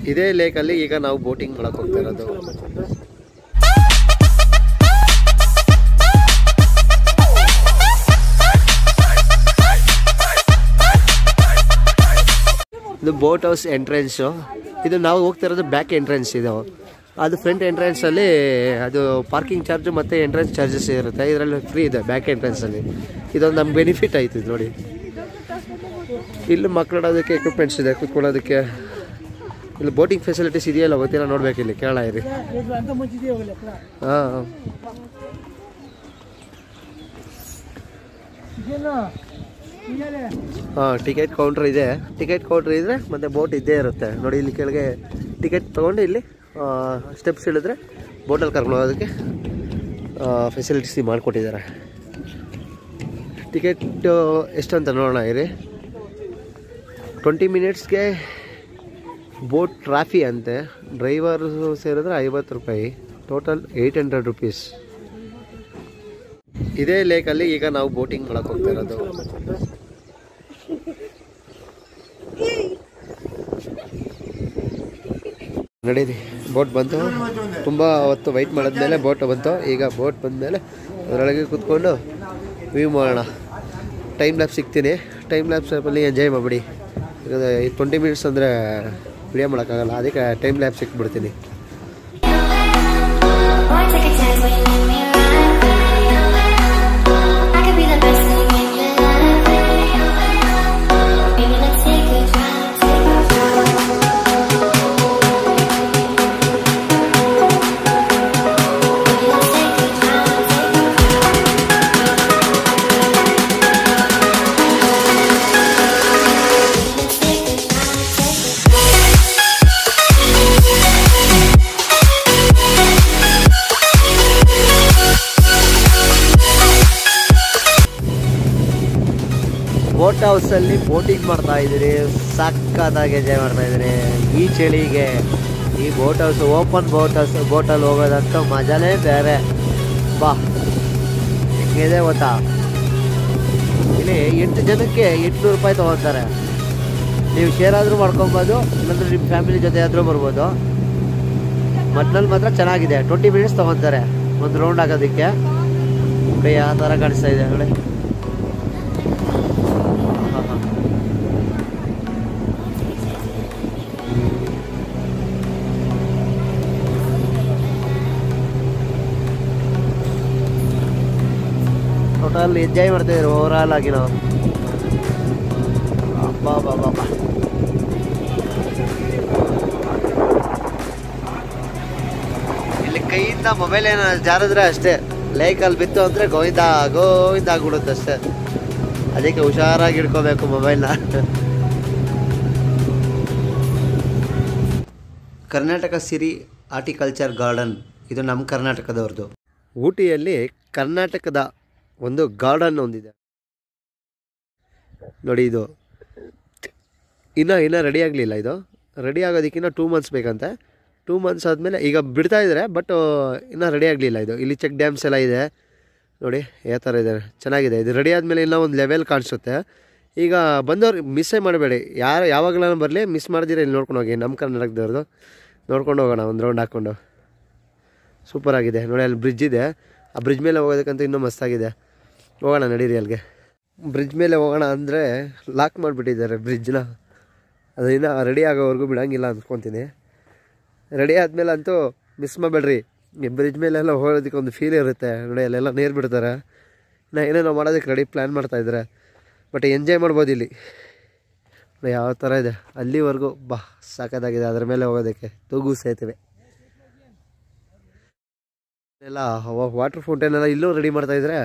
ಇದೇ ಲೇಕಲ್ಲಿ ಈಗ ನಾವು ಬೋಟಿಂಗ್ ಮಾಡಕ್ ಹೋಗ್ತಾ ಇರೋದು ಇದು ಬೋಟ್ ಹೌಸ್ ಎಂಟ್ರೆನ್ಸು ಇದು ನಾವು ಹೋಗ್ತಾ ಇರೋದು ಬ್ಯಾಕ್ ಎಂಟ್ರೆನ್ಸ್ ಇದು ಅದು ಫ್ರಂಟ್ ಎಂಟ್ರೆನ್ಸಲ್ಲಿ ಅದು ಪಾರ್ಕಿಂಗ್ ಚಾರ್ಜ್ ಮತ್ತು ಎಂಟ್ರೆನ್ಸ್ ಚಾರ್ಜಸ್ ಇರುತ್ತೆ ಇದರಲ್ಲಿ ಫ್ರೀ ಇದೆ ಬ್ಯಾಕ್ ಎಂಟ್ರೆನ್ಸಲ್ಲಿ ಇದೊಂದು ನಮ್ಮ ಬೆನಿಫಿಟ್ ಆಯ್ತು ಇದು ನೋಡಿ ಇಲ್ಲಿ ಮಕ್ಕಳಾಡೋದಕ್ಕೆ ಎಕ್ವಿಪ್ಮೆಂಟ್ಸ್ ಇದೆ ಕುತ್ಕೊಳ್ಳೋದಕ್ಕೆ ಇಲ್ಲಿ ಬೋಟಿಂಗ್ ಫೆಸಿಲಿಟೀಸ್ ಇದೆಯಲ್ಲ ಗೊತ್ತಿಲ್ಲ ನೋಡ್ಬೇಕು ಇಲ್ಲಿ ಕೇರಳ ಇರಿ ಹಾಂ ಹಾಂ ಟಿಕೆಟ್ ಕೌಂಟ್ರ್ ಇದೆ ಟಿಕೆಟ್ ಕೌಂಟ್ರ್ ಇದ್ರೆ ಮತ್ತೆ ಬೋಟ್ ಇದ್ದೇ ಇರುತ್ತೆ ನೋಡಿ ಇಲ್ಲಿ ಕೆಳಗೆ ಟಿಕೆಟ್ ತೊಗೊಂಡು ಇಲ್ಲಿ ಸ್ಟೆಪ್ಸ್ ಇಳಿದ್ರೆ ಬೋಟಲ್ಲಿ ಕರ್ಕೊಂಡು ಹೋಗೋದಕ್ಕೆ ಫೆಸಿಲಿಟೀಸ್ ಮಾಡಿಕೊಟ್ಟಿದ್ದಾರೆ ಟಿಕೆಟ್ ಎಷ್ಟು ಅಂತ ನೋಡೋಣ ಇರಿ ಟ್ವೆಂಟಿ ಮಿನಿಟ್ಸ್ಗೆ ಬೋಟ್ ಟ್ರಾಫಿ ಅಂತೆ ಡ್ರೈವರ್ ಸೇರಿದ್ರೆ ಐವತ್ತು ರೂಪಾಯಿ ಟೋಟಲ್ ಏಯ್ಟ್ ಹಂಡ್ರೆಡ್ ರುಪೀಸ್ ಇದೇ ಲೇಕಲ್ಲಿ ಈಗ ನಾವು ಬೋಟಿಂಗ್ ಮಾಡಕ್ ಹೋಗ್ತಾ ಇರೋದು ನಡೀರಿ ಬೋಟ್ ಬಂತು ತುಂಬ ಹೊತ್ತು ವೈಟ್ ಮಾಡಿದ್ಮೇಲೆ ಬೋಟ್ ಬಂತು ಈಗ ಬೋಟ್ ಬಂದಮೇಲೆ ಅದರೊಳಗೆ ಕೂತ್ಕೊಂಡು ವ್ಯೂ ಮಾಡೋಣ ಟೈಮ್ ಲ್ಯಾಬ್ಸ್ ಸಿಗ್ತೀನಿ ಟೈಮ್ ಲ್ಯಾಬ್ಸಲ್ಲಿ ಎಂಜಾಯ್ ಮಾಡಿಬಿಡಿ ಟ್ವೆಂಟಿ ಮಿನಿಟ್ಸ್ ಅಂದರೆ ವಿಡಿಯೋ ಮಾಡೋಕ್ಕಾಗಲ್ಲ ಅದಕ್ಕೆ ಟೈಮ್ ಲ್ಯಾಬ್ ಸಿಕ್ಬಿಡ್ತೀನಿ Boy, take a chance when you let me ride. I could be the best thing in your life. Baby, let's take a drive, take a drive. Baby, let's take a drive, take a drive. Let's take a drive, take a boat ಹೌಸಲ್ಲಿ boating ಮಾಡ್ತಾ ಇದ್ದೀರಿ ಸಕ್ಕತ್ತಾಗಿ enjoy ಮಾಡ್ತಾ ಇದ್ದೀರಿ ಈ ಚಳಿಗೆ ಈ boat house open boat house ಬೋಟಲ್ಲಿ ಹೋಗೋದಂತೂ ಮಜಾನೇ ಬೇರೆ ಬಾ ಹೆಂಗಿದೆ ಗೊತ್ತಾ ಇಲ್ಲಿ ಎಂಟು ಜನಕ್ಕೆ ಎಂಟುನೂರು ರೂಪಾಯಿ ತೊಗೊತಾರೆ ನೀವು ಶೇರ್ ಆದರೂ ಮಾಡ್ಕೊಬೋದು ಇಲ್ಲಾಂದ್ರೆ ನಿಮ್ಮ ಫ್ಯಾಮಿಲಿ ಜೊತೆ ಆದರೂ ಬರ್ಬೋದು ಮೊದ್ಲಲ್ಲಿ ಮಾತ್ರ ಚೆನ್ನಾಗಿದೆ ಟ್ವೆಂಟಿ ಮಿನಿಟ್ಸ್ ತೊಗೊತಾರೆ ಒಂದು ರೌಂಡ್ ಆಗೋದಕ್ಕೆ ನೋಡಿ ಯಾವ ಥರ ಕಾಣಿಸ್ತಾ ಇದೆ ನೋಡಿ ಹಾ, ಹಾ. ಟೋಟಲ್ ಎಂಜಾಯ್ ಮಾಡ್ತಿದ್ರು ಓವರಾಲ್ ಆಗಿ ನಾವು ಅಬ್ಬಾ ಬಾಬಾ ಬಾ ಇಲ್ಲಿ ಕೈಯಿಂದ ಮೊಬೈಲ್ ಏನೋ ಜಾರಿದ್ರೆ ಅಷ್ಟೇ ಲೈಕಲ್ಲಿ ಬಿತ್ತು ಅಂದರೆ ಗೋವಿಂದ ಗೋವಿಂದ ಆಗ್ಬಿಡುತ್ತೆ ಅಷ್ಟೇ ಅದಕ್ಕೆ ಹುಷಾರಾಗಿ ಇಟ್ಕೋಬೇಕು ಮೊಬೈಲ್ನ ಕರ್ನಾಟಕ ಸಿರಿ ಆರ್ಟಿಕಲ್ಚರ್ ಗಾರ್ಡನ್ ಇದು ನಮ್ಮ ಕರ್ನಾಟಕದವ್ರದ್ದು ಊಟಿಯಲ್ಲಿ ಕರ್ನಾಟಕದ ಒಂದು ಗಾರ್ಡನ್ ಒಂದಿದೆ ನೋಡಿ ಇದು ಇನ್ನೂ ಇನ್ನೂ ರೆಡಿ ಆಗಲಿಲ್ಲ ಇದು ರೆಡಿ ಆಗೋದಕ್ಕಿಂತ ಟೂ ಮಂತ್ಸ್ ಬೇಕಂತೆ ಟೂ ಮಂತ್ಸ್ ಆದಮೇಲೆ ಈಗ ಬಿಡ್ತಾ ಇದ್ದಾರೆ ಬಟ್ ಇನ್ನೂ ರೆಡಿ ಆಗಲಿಲ್ಲ ಇದು ಇಲ್ಲಿ ಚೆಕ್ ಡ್ಯಾಮ್ಸ್ ಎಲ್ಲ ಇದೆ ನೋಡಿ ಯಾವ ಥರ ಇದೆ ಚೆನ್ನಾಗಿದೆ ಇದು ರೆಡಿ ಆದಮೇಲೆ ಇನ್ನೂ ಒಂದು ಲೆವೆಲ್ ಕಾಣಿಸುತ್ತೆ ಈಗ ಬಂದವ್ರು ಮಿಸ್ಸೇ ಮಾಡಬೇಡಿ ಯಾರು ಯಾವಾಗಲೂ ಬರಲಿ ಮಿಸ್ ಮಾಡ್ದಿರ ಇಲ್ಲಿ ನೋಡ್ಕೊಂಡು ಹೋಗಿ ನಮ್ಮ ಕರ್ನಾಟಕದವ್ರದ್ದು ನೋಡ್ಕೊಂಡು ಹೋಗೋಣ ಒಂದು ರೌಂಡ್ ಹಾಕ್ಕೊಂಡು ಸೂಪರ್ ಆಗಿದೆ ನೋಡಿ ಅಲ್ಲಿ ಬ್ರಿಡ್ಜ್ ಇದೆ ಆ ಬ್ರಿಡ್ಜ್ ಮೇಲೆ ಹೋಗೋದಕ್ಕಂತೂ ಇನ್ನೂ ಮಸ್ತಾಗಿದೆ ಹೋಗೋಣ ನಡೀರಿ ಅಲ್ಲಿಗೆ ಬ್ರಿಡ್ಜ್ ಮೇಲೆ ಹೋಗೋಣ ಅಂದರೆ ಲಾಕ್ ಮಾಡಿಬಿಟ್ಟಿದ್ದಾರೆ ಬ್ರಿಡ್ಜ್ನ ಅದು ಇನ್ನೂ ರೆಡಿ ಆಗೋವರೆಗೂ ಬಿಡೋಂಗಿಲ್ಲ ಅಂದ್ಕೊತೀನಿ ರೆಡಿ ಆದಮೇಲೆ ಅಂತೂ ಮಿಸ್ ಮಾಡಬೇಡ್ರಿ ಈ ಬ್ರಿಡ್ಜ್ ಮೇಲೆಲ್ಲ ಹೋಗೋದಕ್ಕೆ ಒಂದು ಫೀಲ್ ಇರುತ್ತೆ ನೋಡಿ ಅಲ್ಲೆಲ್ಲ ನೀರು ಬಿಡ್ತಾರೆ ಇನ್ನು ಏನೇನೋ ಮಾಡೋದಕ್ಕೆ ರೆಡಿ ಪ್ಲ್ಯಾನ್ ಮಾಡ್ತಾಯಿದ್ದಾರೆ ಬಟ್ ಎಂಜಾಯ್ ಮಾಡ್ಬೋದು ಇಲ್ಲಿ ನೋಡಿ ಯಾವ ಥರ ಇದೆ ಅಲ್ಲಿವರೆಗೂ ಬಾ ಸಾಕಾಗಿದೆ ಅದ್ರ ಮೇಲೆ ಹೋಗೋದಕ್ಕೆ ತೂಗು ಸೇತುವೆ ಎಲ್ಲ ವಾಟರ್ ಫೌಂಟೇನ್ ಎಲ್ಲ ಇಲ್ಲೂ ರೆಡಿ ಮಾಡ್ತಾಯಿದ್ರೆ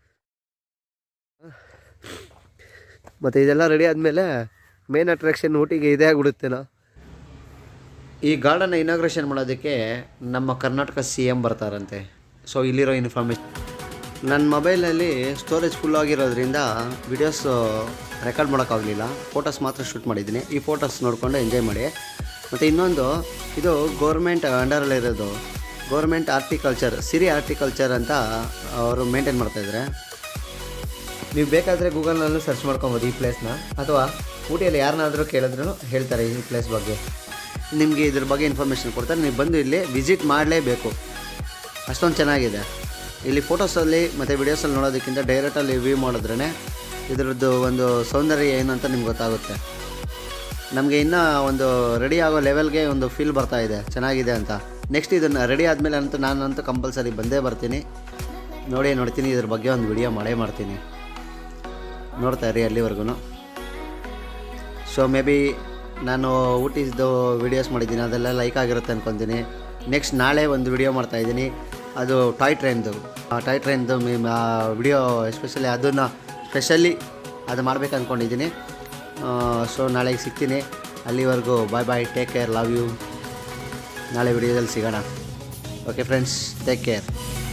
ಮತ್ತು ಇದೆಲ್ಲ ರೆಡಿ ಆದಮೇಲೆ ಮೇನ್ ಅಟ್ರಾಕ್ಷನ್ ಊಟಿಗೆ ಇದೇ ಆಗ್ಬಿಡುತ್ತೇನೋ ಈ ಗಾರ್ಡನ್ನ ಇನಾಗ್ರೇಷನ್ ಮಾಡೋದಕ್ಕೆ ನಮ್ಮ ಕರ್ನಾಟಕ ಸಿ ಎಮ್ ಬರ್ತಾರಂತೆ ಸೊ ಇಲ್ಲಿರೋ ಇನ್ಫಾರ್ಮೇಷನ್ ನನ್ನ ಮೊಬೈಲಲ್ಲಿ ಸ್ಟೋರೇಜ್ ಫುಲ್ ಆಗಿರೋದ್ರಿಂದ ವಿಡಿಯೋಸ್ ರೆಕಾರ್ಡ್ ಮಾಡೋಕ್ಕಾಗಲಿಲ್ಲ ಫೋಟೋಸ್ ಮಾತ್ರ ಶೂಟ್ ಮಾಡಿದ್ದೀನಿ ಈ ಫೋಟೋಸ್ ನೋಡಿಕೊಂಡು ಎಂಜಾಯ್ ಮಾಡಿ ಮತ್ತು ಇನ್ನೊಂದು ಇದು ಗೌರ್ಮೆಂಟ್ ಅಂಡರಲ್ಲಿರೋದು ಗೌರ್ಮೆಂಟ್ ಆರ್ಟಿಕಲ್ಚರ್ ಸಿರಿ ಆರ್ಟಿಕಲ್ಚರ್ ಅಂತ ಅವರು ಮೇಂಟೈನ್ ಮಾಡ್ತಾಯಿದ್ದಾರೆ ನೀವು ಬೇಕಾದರೆ ಗೂಗಲ್ನಲ್ಲೂ ಸರ್ಚ್ ಮಾಡ್ಕೊಬೋದು ಈ ಪ್ಲೇಸ್ನ ಅಥವಾ ಊಟಿಯಲ್ಲಿ ಯಾರನ್ನಾದರೂ ಕೇಳಿದ್ರು ಹೇಳ್ತಾರೆ ಈ ಪ್ಲೇಸ್ ಬಗ್ಗೆ ನಿಮಗೆ ಇದ್ರ ಬಗ್ಗೆ ಇನ್ಫಾರ್ಮೇಷನ್ ಕೊಡ್ತಾರೆ ನೀವು ಬಂದು ಇಲ್ಲಿ ವಿಸಿಟ್ ಮಾಡಲೇಬೇಕು ಅಷ್ಟೊಂದು ಚೆನ್ನಾಗಿದೆ ಇಲ್ಲಿ ಫೋಟೋಸಲ್ಲಿ ಮತ್ತು ವಿಡಿಯೋಸಲ್ಲಿ ನೋಡೋದಕ್ಕಿಂತ ಡೈರೆಕ್ಟಲ್ಲಿ ವ್ಯೂ ಮಾಡಿದ್ರೇ ಇದರದ್ದು ಒಂದು ಸೌಂದರ್ಯ ಏನು ಅಂತ ನಿಮ್ಗೆ ಗೊತ್ತಾಗುತ್ತೆ ನಮಗೆ ಇನ್ನೂ ಒಂದು ರೆಡಿ ಆಗೋ ಲೆವೆಲ್ಗೆ ಒಂದು ಫೀಲ್ ಬರ್ತಾ ಇದೆ ಚೆನ್ನಾಗಿದೆ ಅಂತ ನೆಕ್ಸ್ಟ್ ಇದನ್ನು ರೆಡಿ ಆದಮೇಲೆ ಅಂತೂ ನಾನಂತೂ ಕಂಪಲ್ಸರಿ ಬಂದೇ ಬರ್ತೀನಿ ನೋಡಿ ನೋಡ್ತೀನಿ ಇದ್ರ ಬಗ್ಗೆ ಒಂದು ವಿಡಿಯೋ ಮಾಡೇ ಮಾಡ್ತೀನಿ ನೋಡ್ತಾ ಇರಿ ಅಲ್ಲಿವರೆಗೂ ಸೊ ಮೇ ಬಿ ನಾನು ಊಟಿದ್ದು ವೀಡಿಯೋಸ್ ಮಾಡಿದ್ದೀನಿ ಅದೆಲ್ಲ ಲೈಕ್ ಆಗಿರುತ್ತೆ ಅಂದ್ಕೊತೀನಿ ನೆಕ್ಸ್ಟ್ ನಾಳೆ ಒಂದು ವಿಡಿಯೋ ಮಾಡ್ತಾಯಿದ್ದೀನಿ ಅದು ಟಾಯ್ ಟ್ರೈನ್ದು ಆ ಟಾಯ್ ಟ್ರೈನ್ದು ವಿಡಿಯೋ ಎಸ್ಪೆಷಲಿ ಅದನ್ನು ಸ್ಪೆಷಲಿ ಅದು ಮಾಡ್ಬೇಕು ಅಂದ್ಕೊಂಡಿದ್ದೀನಿ ಸೊ ನಾಳೆಗೆ ಸಿಗ್ತೀನಿ ಅಲ್ಲಿವರೆಗೂ bye bye take care love you ನಾಳೆ ವಿಡಿಯೋದಲ್ಲಿ ಸಿಗೋಣ ಓಕೆ ಫ್ರೆಂಡ್ಸ್ ಟೇಕ್ ಕೇರ್